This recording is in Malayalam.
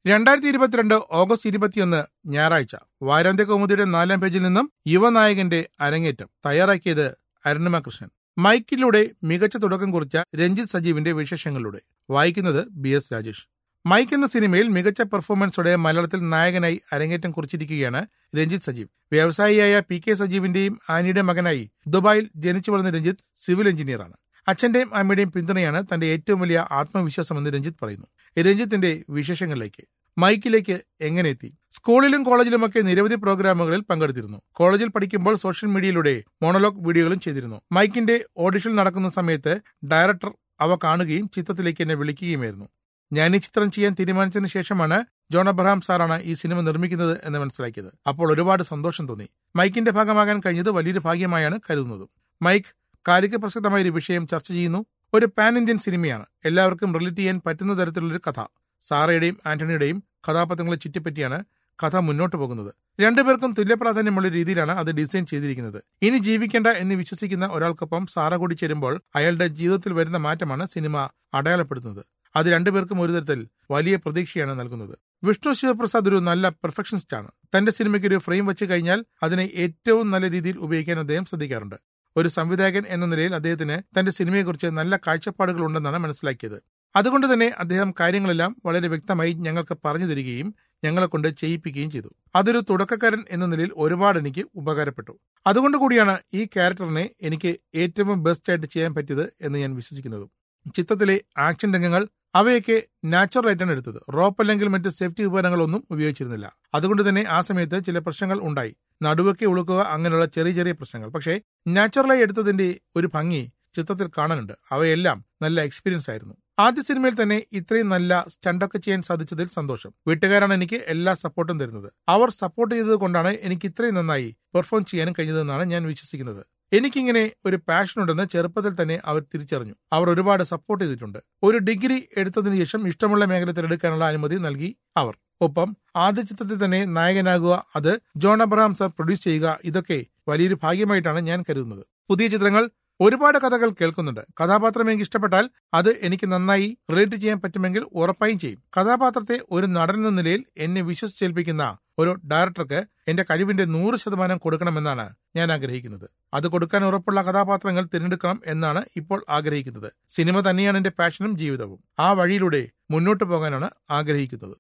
രണ്ടായിരത്തി ഇരുപത്തിരണ്ട് ഓഗസ്റ്റ് ഇരുപത്തിയൊന്ന് ഞായറാഴ്ച വാരാന്ത്യ കൗമുദിയുടെ നാലാം പേജിൽ നിന്നും യുവനായകന്റെ അരങ്ങേറ്റം തയ്യാറാക്കിയത് അരുണിമ കൃഷ്ണൻ മൈക്കിലൂടെ മികച്ച തുടക്കം കുറിച്ച രഞ്ജിത്ത് സജീവിന്റെ വിശേഷങ്ങളിലൂടെ വായിക്കുന്നത് ബി എസ് രാജേഷ് മൈക്ക് എന്ന സിനിമയിൽ മികച്ച പെർഫോമൻസോടെ മലയാളത്തിൽ നായകനായി അരങ്ങേറ്റം കുറിച്ചിരിക്കുകയാണ് രഞ്ജിത്ത് സജീവ് വ്യവസായിയായ പി കെ സജീവിന്റെയും ആനിയുടെ മകനായി ദുബായിൽ ജനിച്ചു വളർന്ന രഞ്ജിത്ത് സിവിൽ എഞ്ചിനീയറാണ് അച്ഛന്റെയും അമ്മയുടെയും പിന്തുണയാണ് തന്റെ ഏറ്റവും വലിയ ആത്മവിശ്വാസമെന്ന് രഞ്ജിത്ത് പറയുന്നു രഞ്ജിത്തിന്റെ വിശേഷങ്ങളിലേക്ക് മൈക്കിലേക്ക് എങ്ങനെ എത്തി സ്കൂളിലും കോളേജിലുമൊക്കെ നിരവധി പ്രോഗ്രാമുകളിൽ പങ്കെടുത്തിരുന്നു കോളേജിൽ പഠിക്കുമ്പോൾ സോഷ്യൽ മീഡിയയിലൂടെ മോണോലോഗ് വീഡിയോകളും ചെയ്തിരുന്നു മൈക്കിന്റെ ഓഡിഷൻ നടക്കുന്ന സമയത്ത് ഡയറക്ടർ അവ കാണുകയും ചിത്രത്തിലേക്ക് എന്നെ വിളിക്കുകയുമായിരുന്നു ഞാൻ ഈ ചിത്രം ചെയ്യാൻ തീരുമാനിച്ചതിന് ശേഷമാണ് ജോൺ അബ്രഹാം സാറാണ് ഈ സിനിമ നിർമ്മിക്കുന്നത് എന്ന് മനസ്സിലാക്കിയത് അപ്പോൾ ഒരുപാട് സന്തോഷം തോന്നി മൈക്കിന്റെ ഭാഗമാകാൻ കഴിഞ്ഞത് വലിയൊരു ഭാഗ്യമായാണ് കരുതുന്നത് മൈക്ക് കാലിക പ്രസക്തമായ ഒരു വിഷയം ചർച്ച ചെയ്യുന്നു ഒരു പാൻ ഇന്ത്യൻ സിനിമയാണ് എല്ലാവർക്കും റിലേറ്റ് ചെയ്യാൻ പറ്റുന്ന തരത്തിലുള്ളൊരു കഥ സാറയുടെയും ആന്റണിയുടെയും കഥാപാത്രങ്ങളെ ചുറ്റിപ്പറ്റിയാണ് കഥ മുന്നോട്ട് പോകുന്നത് രണ്ടുപേർക്കും തുല്യ പ്രാധാന്യമുള്ള രീതിയിലാണ് അത് ഡിസൈൻ ചെയ്തിരിക്കുന്നത് ഇനി ജീവിക്കേണ്ട എന്ന് വിശ്വസിക്കുന്ന ഒരാൾക്കൊപ്പം സാറ കൂടി ചേരുമ്പോൾ അയാളുടെ ജീവിതത്തിൽ വരുന്ന മാറ്റമാണ് സിനിമ അടയാളപ്പെടുത്തുന്നത് അത് രണ്ടുപേർക്കും ഒരു തരത്തിൽ വലിയ പ്രതീക്ഷയാണ് നൽകുന്നത് വിഷ്ണു ശിവപ്രസാദ് ഒരു നല്ല പെർഫെക്ഷനിസ്റ്റ് ആണ് തന്റെ സിനിമയ്ക്ക് ഒരു ഫ്രെയിം വെച്ച് കഴിഞ്ഞാൽ അതിനെ ഏറ്റവും നല്ല രീതിയിൽ ഉപയോഗിക്കാൻ അദ്ദേഹം ശ്രദ്ധിക്കാറുണ്ട് ഒരു സംവിധായകൻ എന്ന നിലയിൽ അദ്ദേഹത്തിന് തന്റെ സിനിമയെക്കുറിച്ച് നല്ല കാഴ്ചപ്പാടുകൾ ഉണ്ടെന്നാണ് മനസ്സിലാക്കിയത് അതുകൊണ്ട് തന്നെ അദ്ദേഹം കാര്യങ്ങളെല്ലാം വളരെ വ്യക്തമായി ഞങ്ങൾക്ക് പറഞ്ഞു തരികയും ഞങ്ങളെ കൊണ്ട് ചെയ്യിപ്പിക്കുകയും ചെയ്തു അതൊരു തുടക്കക്കാരൻ എന്ന നിലയിൽ ഒരുപാട് എനിക്ക് ഉപകാരപ്പെട്ടു അതുകൊണ്ട് കൂടിയാണ് ഈ ക്യാരക്ടറിനെ എനിക്ക് ഏറ്റവും ബെസ്റ്റ് ആയിട്ട് ചെയ്യാൻ പറ്റിയത് എന്ന് ഞാൻ വിശ്വസിക്കുന്നത് ചിത്രത്തിലെ ആക്ഷൻ രംഗങ്ങൾ അവയൊക്കെ നാച്ചുറൽ ആയിട്ടാണ് എടുത്തത് റോപ്പ് അല്ലെങ്കിൽ മറ്റ് സേഫ്റ്റി ഉപകരണങ്ങളൊന്നും ഉപയോഗിച്ചിരുന്നില്ല അതുകൊണ്ട് തന്നെ ആ സമയത്ത് ചില പ്രശ്നങ്ങൾ ഉണ്ടായി നടുവൊക്കെ ഉളുക്കുക അങ്ങനെയുള്ള ചെറിയ ചെറിയ പ്രശ്നങ്ങൾ പക്ഷേ നാച്ചുറലായി എടുത്തതിന്റെ ഒരു ഭംഗി ചിത്രത്തിൽ കാണാനുണ്ട് അവയെല്ലാം നല്ല എക്സ്പീരിയൻസ് ആയിരുന്നു ആദ്യ സിനിമയിൽ തന്നെ ഇത്രയും നല്ല സ്റ്റണ്ടൊക്കെ ചെയ്യാൻ സാധിച്ചതിൽ സന്തോഷം വീട്ടുകാരാണ് എനിക്ക് എല്ലാ സപ്പോർട്ടും തരുന്നത് അവർ സപ്പോർട്ട് ചെയ്തത് കൊണ്ടാണ് എനിക്ക് ഇത്രയും നന്നായി പെർഫോം ചെയ്യാനും കഴിഞ്ഞതെന്നാണ് ഞാൻ വിശ്വസിക്കുന്നത് എനിക്കിങ്ങനെ ഒരു പാഷൻ ഉണ്ടെന്ന് ചെറുപ്പത്തിൽ തന്നെ അവർ തിരിച്ചറിഞ്ഞു അവർ ഒരുപാട് സപ്പോർട്ട് ചെയ്തിട്ടുണ്ട് ഒരു ഡിഗ്രി എടുത്തതിനു ശേഷം ഇഷ്ടമുള്ള മേഖല തിരഞ്ഞെടുക്കാനുള്ള അനുമതി നൽകി അവർ ഒപ്പം ആദ്യ ചിത്രത്തിൽ തന്നെ നായകനാകുക അത് ജോൺ അബ്രഹാം സർ പ്രൊഡ്യൂസ് ചെയ്യുക ഇതൊക്കെ വലിയൊരു ഭാഗ്യമായിട്ടാണ് ഞാൻ കരുതുന്നത് പുതിയ ചിത്രങ്ങൾ ഒരുപാട് കഥകൾ കേൾക്കുന്നുണ്ട് കഥാപാത്രം എനിക്ക് ഇഷ്ടപ്പെട്ടാൽ അത് എനിക്ക് നന്നായി റിലേറ്റ് ചെയ്യാൻ പറ്റുമെങ്കിൽ ഉറപ്പായും ചെയ്യും കഥാപാത്രത്തെ ഒരു നടൻ എന്ന നിലയിൽ എന്നെ വിശ്വസിച്ചേൽപ്പിക്കുന്ന ഒരു ഡയറക്ടർക്ക് എന്റെ കഴിവിന്റെ നൂറ് ശതമാനം കൊടുക്കണമെന്നാണ് ഞാൻ ആഗ്രഹിക്കുന്നത് അത് കൊടുക്കാൻ ഉറപ്പുള്ള കഥാപാത്രങ്ങൾ തിരഞ്ഞെടുക്കണം എന്നാണ് ഇപ്പോൾ ആഗ്രഹിക്കുന്നത് സിനിമ തന്നെയാണ് എന്റെ പാഷനും ജീവിതവും ആ വഴിയിലൂടെ മുന്നോട്ട് പോകാനാണ് ആഗ്രഹിക്കുന്നത്